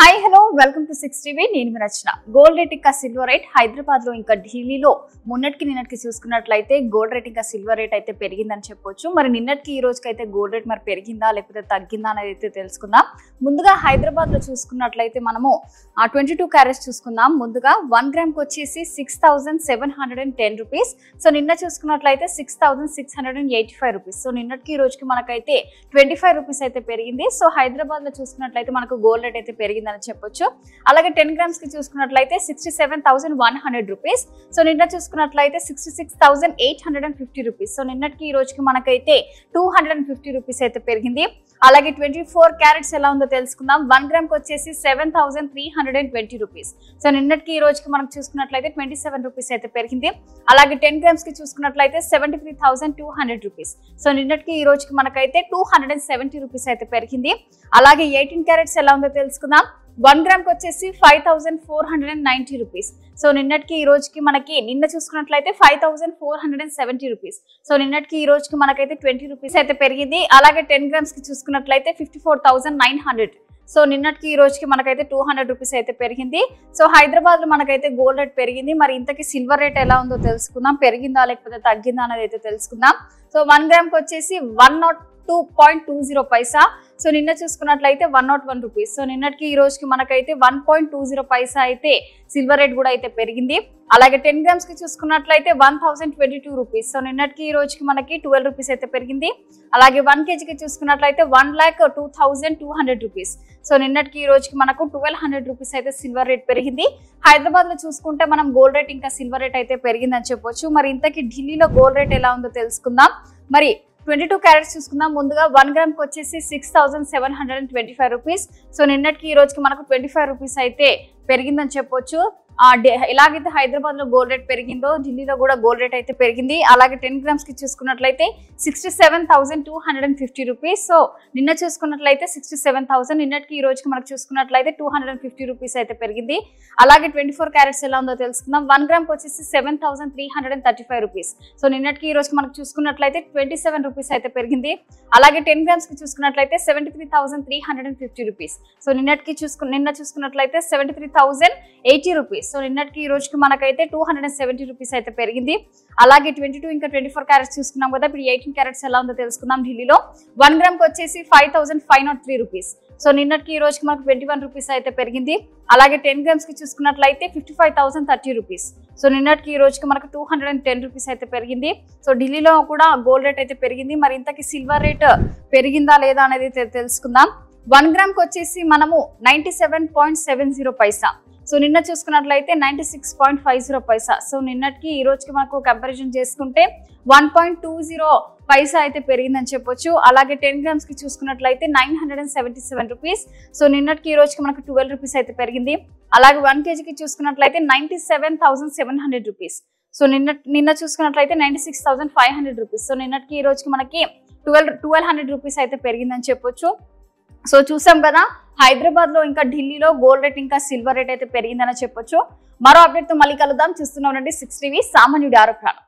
hi hello welcome to six TV నేను మీ Rachana gold rate ఇంకా సిల్వర్ రేట్ హైదరాబాద్ లో ఇంకా ఢిల్లీలో మొన్నటికి నిన్నటికి చూసుకున్నట్లయితే గోల్డ్ రేట్ ఇంకా సిల్వర్ రేట్ అయితే పెరిగిందని చెప్పొచ్చు మరి నిన్నటికి ఈ రోజుకి అయితే గోల్డ్ రేట్ మరి పెరిగిందా లేకపోతే తగ్గిందా అనేది అయితే తెలుసుకుందాం ముందుగా హైదరాబాద్ లో చూసుకున్నట్లయితే మనము ఆ ట్వంటీ టూ క్యారెట్స్ చూసుకుందాం ముందుగా వన్ గ్రామ్ కి వచ్చేసి six thousand seven hundred and ten rupees so నిన్న చూసుకున్నట్లయితే six thousand six hundred and eighty five rupees so నిన్నటికి ఈ రోజుకి మనకైతే ట్వంటీ ఫైవ్ రూపీస్ అయితే పెరిగింది సో హైదరాబాద్ లో చూసుకున్నట్లయితే మనకు గోల్డ్ రేట్ అయితే పెరిగిందని చెప్పొచ్చు అలాగే టెన్ గ్రామ్స్ కి చూసుకున్నట్లయితే sixty seven thousand one hundred rupees so నిన్న చూసుకున్నట్లయితే sixty six thousand eight hundred and fifty rupees so నిన్నటికి ఈ రోజుకి మనకైతే two hundred and fifty rupees అయితే పెరిగింది అలాగే ట్వంటీ ఫోర్ క్యారెట్స్ ఎలా ఉందో తెలుసుకుందాం వన్ గ్రామ్ కి వచ్చేసి seven thousand three hundred and twenty rupees so నిన్నటికి ఈ రోజుకి మనం చూసుకున్నట్లయితే ట్వంటీ సెవెన్ రూపీస్ అయితే పెరిగింది అలాగే టెన్ గ్రామ్స్ కి చూసుకున్నట్లయితే seventy three thousand two hundred rupees so నిన్నటికి ఈ రోజుకి మనకైతే two hundred and seventy rupees అయితే పెరిగింది అలాగే ఎయిటీన్ క్యారెట్స్ ఎలా ఉందో తెలుసుకుందాం వన్ గ్రామ్ కి వచ్చేసి five thousand four hundred and ninety rupees so నిన్నటికి ఈ రోజుకి మనకి నిన్న చూసుకున్నట్లయితే five thousand four hundred and seventy rupees so నిన్నటికి ఈ రోజుకి మనకైతే ట్వంటీ రూపీస్ అయితే పెరిగింది అలాగే టెన్ గ్రామ్స్ కి చూసుకున్నట్లయితే fifty four thousand nine hundred so నిన్నటికి ఈ రోజుకి మనకైతే టూ హండ్రెడ్ రూపీస్ అయితే పెరిగింది సో హైదరాబాద్ లో మనకైతే గోల్డ్ రేట్ పెరిగింది మరి ఇంతకి సిల్వర్ రేట్ ఎలా ఉందో తెలుసుకుందాం పెరిగిందా లేకపోతే తగ్గిందా అనేది అయితే తెలుసుకుందాం సో వన్ గ్రామ్ కి వచ్చేసి one naught two point two zero పైసా సో నిన్న చూసుకున్నట్లయితే one naught one rupees so నిన్నటికి ఈ రోజుకి మనకైతే వన్ పాయింట్ టూ జీరో పైసా అయితే సిల్వర్ రేట్ కూడా అయితే పెరిగింది అలాగే టెన్ గ్రామ్స్ కి చూసుకున్నట్లయితే one thousand twenty two rupees so నిన్నటికి ఈ రోజుకి మనకి ట్వెల్వ్ రూపీస్ అయితే పెరిగింది అలాగే వన్ కేజీకి చూసుకున్నట్లయితే one lakh two thousand two hundred rupees so నిన్నటికి ఈ రోజుకి మనకు ట్వెల్వ్ హండ్రెడ్ రూపీస్ అయితే సిల్వర్ రేట్ పెరిగింది హైదరాబాద్ లో చూసుకుంటే మనం గోల్డ్ రేట్ ఇంకా సిల్వర్ రేట్ అయితే పెరిగిందని చెప్పొచ్చు మరి ఇంతకీ ఢిల్లీలో గోల్డ్ రేట్ ఎలా ఉందో తెలుసుకుందాం మరి ట్వంటీ టూ క్యారెట్స్ చూసుకుందాం ముందుగా వన్ గ్రామ్ కి వచ్చేసి six thousand seven hundred and twenty five rupees so నిన్నటికి ఈ రోజుకి మనకు ట్వంటీ ఫైవ్ రూపీస్ అయితే పెరిగిందని చెప్పొచ్చు ఆ డే- ఎలాగైతే హైదరాబాద్ లో గోల్డ్ రేట్ పెరిగిందో ఢిల్లీలో కూడా గోల్డ్ రేట్ అయితే పెరిగింది అలాగే టెన్ గ్రామ్స్ కి చూసుకున్నట్లయితే sixty seven thousand two hundred and fifty rupees so నిన్న చూసుకున్నట్లయితే సిక్స్టీ సెవెన్ థౌసండ్ నిన్నటికి ఈ రోజుకి మనకు చూసుకున్నట్లయితే two hundred and fifty rupees అయితే పెరిగింది అలాగే ట్వంటీ ఫోర్ క్యారెట్స్ ఎలా ఉందో తెలుసుకుందాం వన్ గ్రామ్ వచ్చేసి seven thousand three hundred and thirty five rupees so నిన్నటికి ఈ రోజుకి మనకు చూసుకున్నట్లయితే ట్వంటీ సెవెన్ రూపీస్ అయితే పెరిగింది అలాగే టెన్ గ్రామ్స్ కి చూసుకున్నట్లయితే seventy three thousand three hundred and fifty rupees so నిన్నటికి చూసుకు నిన్న చూసుకున్నట్లయితే seventy three thousand eighty rupees so నిన్నటికి ఈ రోజుకి మనకైతే two hundred and seventy rupees అయితే పెరిగింది అలాగే ట్వంటీ టూ ఇంకా ట్వంటీ ఫోర్ క్యారెట్స్ చూసుకున్నాం కదా ఇప్పుడు ఎయిటీన్ క్యారెట్స్ ఎలా ఉందో తెలుసుకుందాం ఢిల్లీలో వన్ గ్రామ్ కి వచ్చేసి five thousand five naught three rupees so నిన్నటికి ఈ రోజుకి మనకు ట్వంటీ వన్ రూపీస్ అయితే పెరిగింది అలాగే టెన్ గ్రామ్స్ కి చూసుకున్నట్లయితే fifty five thousand thirty rupees so నిన్నటికి ఈ రోజుకి మనకు two hundred and ten rupees అయితే పెరిగింది సో ఢిల్లీలో కూడా గోల్డ్ రేట్ అయితే పెరిగింది మరి ఇంతకి సిల్వర్ రేట్ పెరిగిందా లేదా అనేది తె- తెలుసుకుందాం వన్ గ్రామ్ కి వచ్చేసి మనము ninety seven point seven zero పైసా సో నిన్న చూసుకున్నట్లయితే ninety six point five zero పైసా సో నిన్నటికి ఈ రోజుకి మనకు కంపారిజన్ చేసుకుంటే వన్ పాయింట్ టూ జీరో పైసా అయితే పెరిగిందని చెప్పొచ్చు అలాగే టెన్ గ్రామ్స్ కి చూసుకున్నట్లయితే nine hundred and seventy seven rupees so నిన్నటికి ఈ రోజుకి మనకు ట్వెల్వ్ రూపీస్ అయితే పెరిగింది అలాగే వన్ కేజీకి చూసుకున్నట్లయితే ninety seven thousand seven hundred rupees so నిన్న నిన్న చూసుకున్నట్లయితే ninety six thousand five hundred rupees so నిన్నటికి ఈ రోజుకి మనకి ట్వెల్వ్ ట్వెల్వ్ హండ్రెడ్ రూపీస్ అయితే పెరిగిందని చెప్పొచ్చు సో చూసాం కదా హైదరాబాద్ లో ఇంకా ఢిల్లీలో గోల్డ్ రేట్ ఇంకా సిల్వర్ రేట్ అయితే పెరిగిందని చెప్పొచ్చు మరో అప్డేట్ తో మళ్ళీ కలుద్దాం చూస్తున్నాం సిక్స్ టీవీ సామాన్యుడి ఆరోపణ